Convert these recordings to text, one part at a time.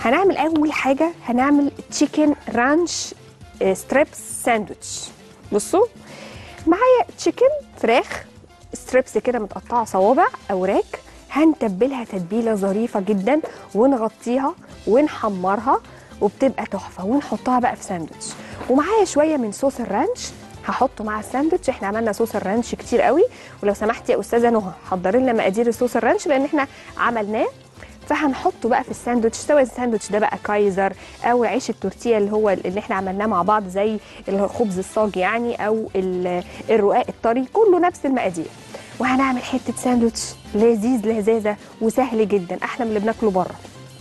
هنعمل اول حاجه هنعمل تشيكن رانش ستريبس ساندويتش بصوا معايا تشيكن فراخ ستريبس كده متقطعه صوابع اوراق هنتبلها تتبيله ظريفه جدا ونغطيها ونحمرها وبتبقى تحفه ونحطها بقى في ساندوتش ومعايا شويه من صوص الرانش هحطه مع الساندوتش احنا عملنا صوص الرانش كتير قوي ولو سمحتي يا استاذه نهى حضري لنا مقادير صوص الرانش لان احنا عملناه فهنحطه بقى في الساندوتش سواء الساندوتش ده بقى كايزر او عيش التورتيه اللي هو اللي احنا عملناه مع بعض زي الخبز الصاج يعني او ال- الرقاق الطري كله نفس المقادير وهنعمل حته ساندوتش لذيذ لذاذه وسهل جدا احلى من اللي بناكله بره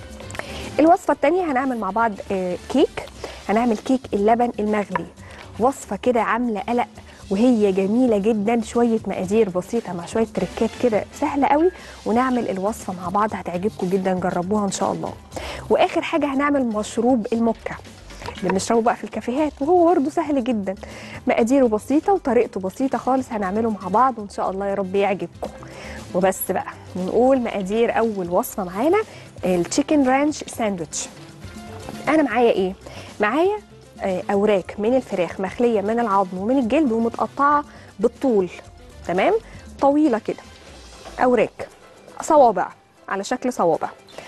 الوصفه الثانيه هنعمل مع بعض آه، كيك هنعمل كيك اللبن المغلي وصفه كده عامله قلق وهي جميله جدا شويه مقادير بسيطه مع شويه تريكات كده سهله قوي ونعمل الوصفه مع بعض هتعجبكم جدا جربوها ان شاء الله واخر حاجه هنعمل مشروب المكه اللي بنشربه بقى في الكافيهات وهو برده سهل جدا مقاديره بسيطه وطريقته بسيطه خالص هنعمله مع بعض وان شاء الله يا رب يعجبكم وبس بقى نقول مقادير اول وصفه معانا التشيكن رانش ساندويتش انا معايا ايه معايا آه، اوراق من الفراخ مخليه من العظم ومن الجلد ومتقطعه بالطول تمام طويله كده اوراق صوابع على شكل صوابع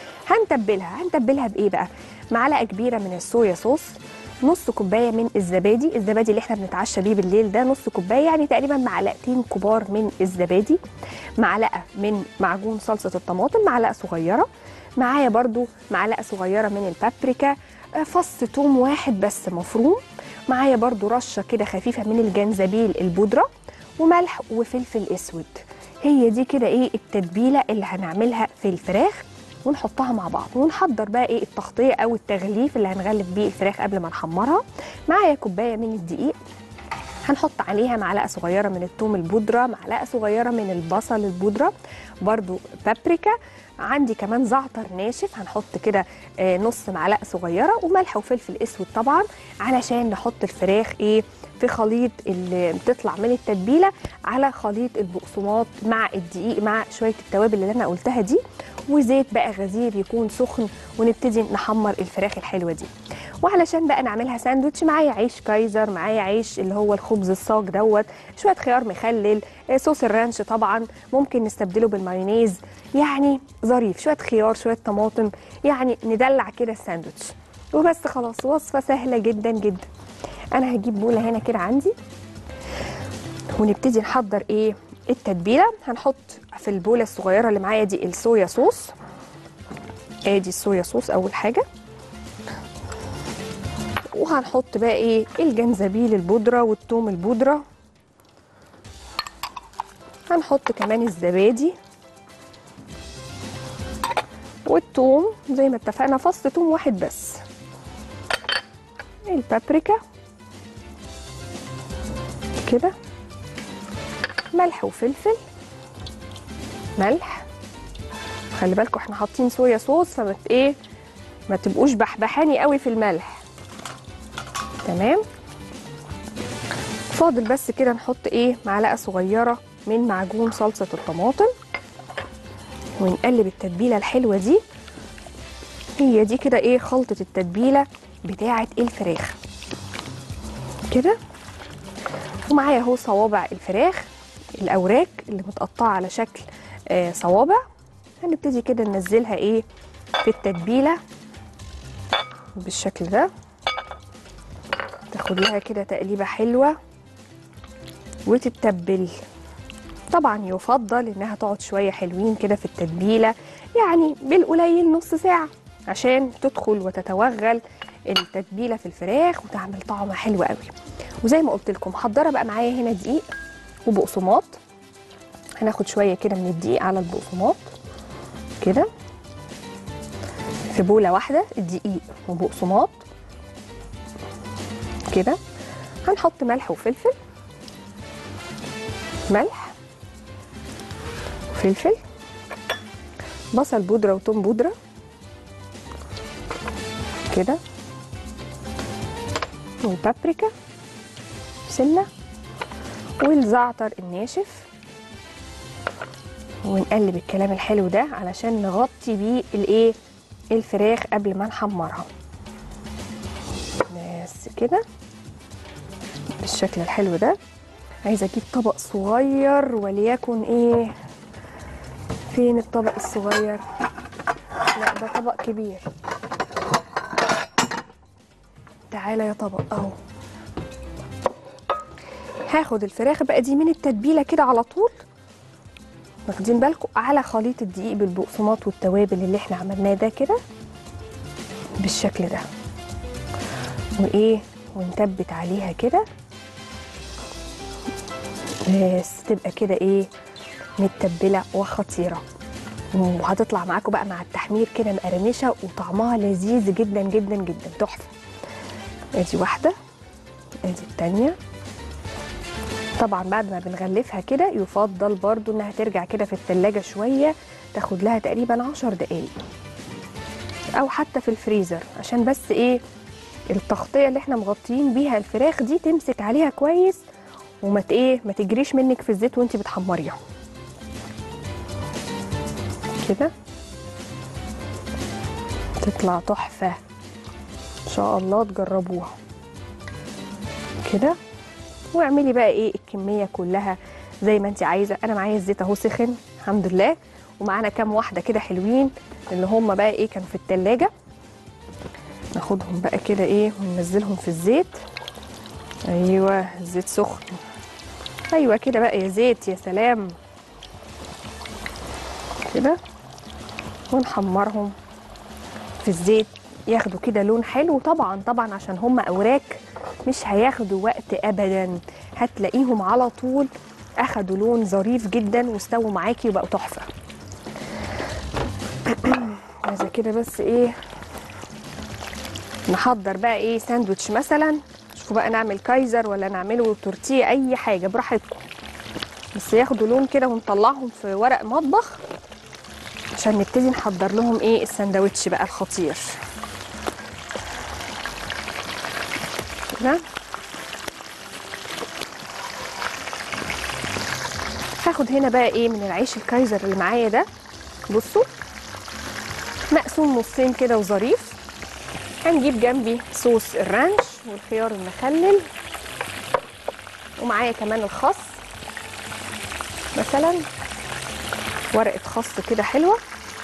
هنتبلها هنتبلها بايه بقى معلقه كبيره من الصويا صوص نص كوبايه من الزبادي الزبادي اللي احنا بنتعشى بيه بالليل ده نص كوبايه يعني تقريبا معلقتين كبار من الزبادي معلقه من معجون صلصه الطماطم معلقه صغيره معايا برضو معلقه صغيره من البابريكا آه، فص توم واحد بس مفروم معايا برضو رشه كده خفيفه من الجنزبيل البودره وملح وفلفل اسود هي دي كده ايه التتبيله اللي هنعملها في الفراخ ونحطها مع بعض ونحضر بقى ايه التغطيه او التغليف اللي هنغلف بيه الفراخ قبل ما نحمرها معايا كوبايه من الدقيق هنحط عليها معلقه صغيره من الثوم البودره معلقه صغيره من البصل البودره برضو بابريكا عندي كمان زعتر ناشف هنحط كده آه، نص معلقه صغيره وملح وفلفل اسود طبعا علشان نحط الفراخ ايه في خليط اللي بتطلع من التتبيله على خليط البقسماط مع الدقيق مع شويه التوابل اللي انا قلتها دي وزيت بقى غزير يكون سخن ونبتدي نحمر الفراخ الحلوه دي وعلشان بقى نعملها ساندوتش معايا عيش كايزر معايا عيش اللي هو الخبز الصاج دوت شويه خيار مخلل آه، صوص الرانش طبعا ممكن نستبدله بالمايونيز يعني ظريف شويه خيار شويه طماطم يعني ندلع كده الساندوتش وبس خلاص وصفه سهله جدا جدا انا هجيب بوله هنا كده عندي ونبتدي نحضر ايه التتبيله هنحط في البوله الصغيره اللي معايا دي الصويا صوص ادي الصويا صوص اول حاجه وهنحط بقى ايه الجنزبيل البودره والثوم البودره هنحط كمان الزبادي والثوم زي ما اتفقنا فص ثوم واحد بس البابريكا كده ملح وفلفل ملح خلي بالكم احنا حاطين صويا صوص فما ت- ايه ما تبقوش بحبحاني قوي في الملح تمام فاضل بس كده نحط ايه معلقه صغيره من معجون صلصه الطماطم ونقلب التتبيله الحلوه دي هي دي كده ايه خلطه التتبيله بتاعه الفراخ كده ومعايا اهو صوابع الفراخ الاوراق اللي متقطعه على شكل آه صوابع هنبتدي كده ننزلها ايه في التتبيله بالشكل ده تاخد لها كده تقليبه حلوه وتتبل طبعا يفضل انها تقعد شويه حلوين كده في التتبيله يعني بالقليل نص ساعه عشان تدخل وتتوغل التتبيله في الفراخ وتعمل طعمها حلو قوي وزي ما قلت لكم محضره بقى معايا هنا دقيق وبقسماط هناخد شويه كده من الدقيق على البقسماط كده في بوله واحده الدقيق وبقسماط كده هنحط ملح وفلفل ملح وفلفل بصل بودرة وتوم بودرة كده وبابريكا سنة والزعتر الناشف ونقلب الكلام الحلو ده علشان نغطي بيه الايه الفراخ قبل ما نحمرها بس كده بالشكل الحلو ده عايزه اجيب طبق صغير وليكن ايه فين الطبق الصغير لا ده طبق كبير تعالى يا طبق اهو هاخد الفراخ بقى دي من التتبيله كده على طول واخدين بالكم على خليط الدقيق بالبقسماط والتوابل اللي احنا عملناه ده كده بالشكل ده وايه ونثبت عليها كده بس تبقى كده ايه متبله وخطيره وهتطلع معاكم بقى مع التحمير كده مقرمشه وطعمها لذيذ جدا جدا جدا تحفه ادي واحده ادي التانيه طبعا بعد ما بنغلفها كده يفضل برضو انها ترجع كده في التلاجة شوية تاخد لها تقريبا عشر دقايق او حتى في الفريزر عشان بس ايه التغطية اللي احنا مغطيين بيها الفراخ دي تمسك عليها كويس وما ت- ايه ما تجريش منك في الزيت وانت بتحمريها كده تطلع تحفة ان شاء الله تجربوها كده واعملي بقى ايه الكميه كلها زي ما انت عايزه انا معايا الزيت اهو سخن الحمد لله ومعانا كام واحده كده حلوين اللي هم بقى ايه كانوا في التلاجة ناخدهم بقى كده ايه وننزلهم في الزيت ايوه الزيت سخن ايوه كده بقى يا زيت يا سلام كده ونحمرهم في الزيت ياخدوا كده لون حلو طبعا طبعا عشان هم اوراك مش هياخدوا وقت ابدا هتلاقيهم على طول اخدوا لون ظريف جدا واستووا معاكي وبقوا تحفه عايزه كده بس ايه نحضر بقى ايه ساندوتش مثلا شوفوا بقى نعمل كايزر ولا نعمله تورتيه اي حاجه براحتكم بس ياخدوا لون كده ونطلعهم في ورق مطبخ عشان نبتدي نحضر لهم ايه الساندوتش بقى الخطير كده هاخد هنا بقى ايه من العيش الكايزر اللي معايا ده بصوا مقسوم نصين كده وظريف هنجيب جنبي صوص الرانش والخيار المخلل ومعايا كمان الخس مثلا ورقه خس كده حلوه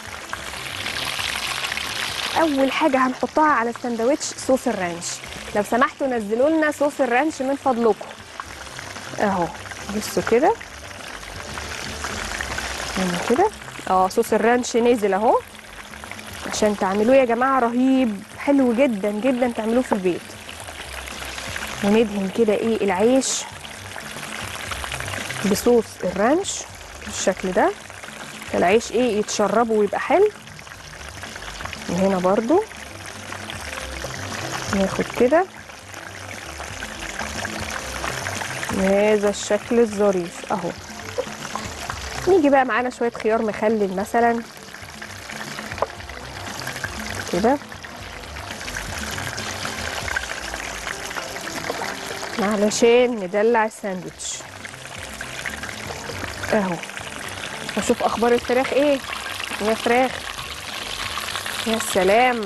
اول حاجه هنحطها على الساندوتش صوص الرانش لو سمحتوا نزلوا لنا صوص الرانش من فضلكم اهو بصوا كده هنا كده اه صوص الرانش نزل اهو عشان تعملوه يا جماعه رهيب حلو جدا جدا تعملوه في البيت وندهن كده ايه العيش بصوص الرانش بالشكل ده العيش ايه يتشربه ويبقى حلو وهنا برضو ناخد كده بهذا الشكل الظريف اهو نيجي بقى معانا شويه خيار مخلل مثلا كده علشان ندلع الساندوتش اهو واشوف اخبار الفراخ ايه يا فراخ يا سلام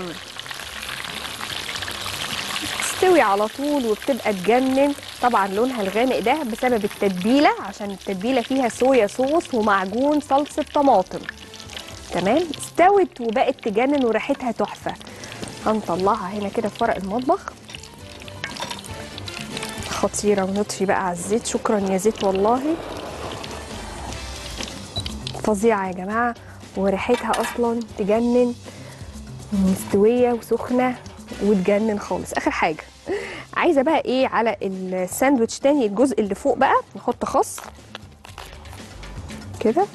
تستوي على طول وبتبقى تجنن طبعا لونها الغامق ده بسبب التتبيله عشان التتبيله فيها صويا صوص ومعجون صلصه طماطم تمام استوت وبقت تجنن وريحتها تحفه هنطلعها هنا كده في ورق المطبخ خطيره ونطفي بقى على الزيت شكرا يا زيت والله فظيعه يا جماعه وريحتها اصلا تجنن مستويه وسخنه وتجنن خالص اخر حاجه عايزه بقى ايه على الساندوتش تاني الجزء اللي فوق بقى نحط خس كده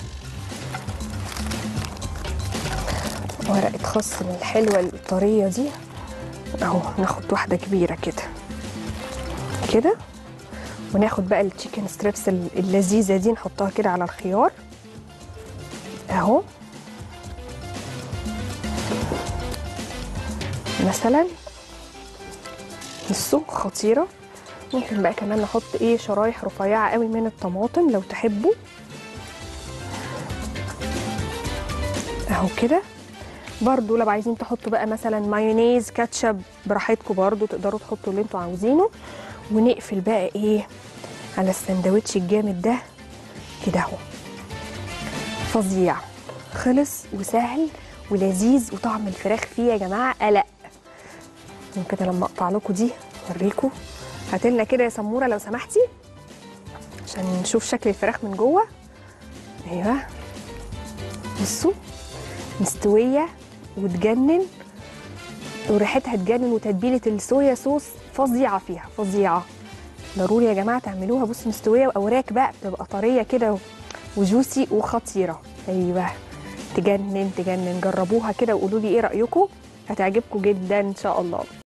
ورقه خس من الحلوه الطريه دي اهو ناخد واحده كبيره كده كده وناخد بقى التشيكن ستريبس اللذيذه دي نحطها كده على الخيار اهو مثلا بصوا خطيره ممكن بقى كمان نحط ايه شرايح رفيعه قوي من الطماطم لو تحبوا اهو كده برضو لو عايزين تحطوا بقى مثلا مايونيز كاتشب براحتكم برضو تقدروا تحطوا اللي انتوا عاوزينه ونقفل بقى ايه على السندوتش الجامد ده كده اهو فظيع خلص وسهل ولذيذ وطعم الفراخ فيه يا جماعه قلق ممكن كده لما اقطع لكم دي اوريكم هاتلنا كده يا سموره لو سمحتي عشان نشوف شكل الفراخ من جوه ايوه بصوا مستويه وتجنن وريحتها تجنن وتتبيله الصويا صوص فظيعه فيها فظيعه ضروري يا جماعه تعملوها بص مستويه واوراق بقى بتبقى طريه كده وجوسي وخطيره ايوه تجنن تجنن جربوها كده وقولوا لي ايه رايكم هتعجبكم جدا ان شاء الله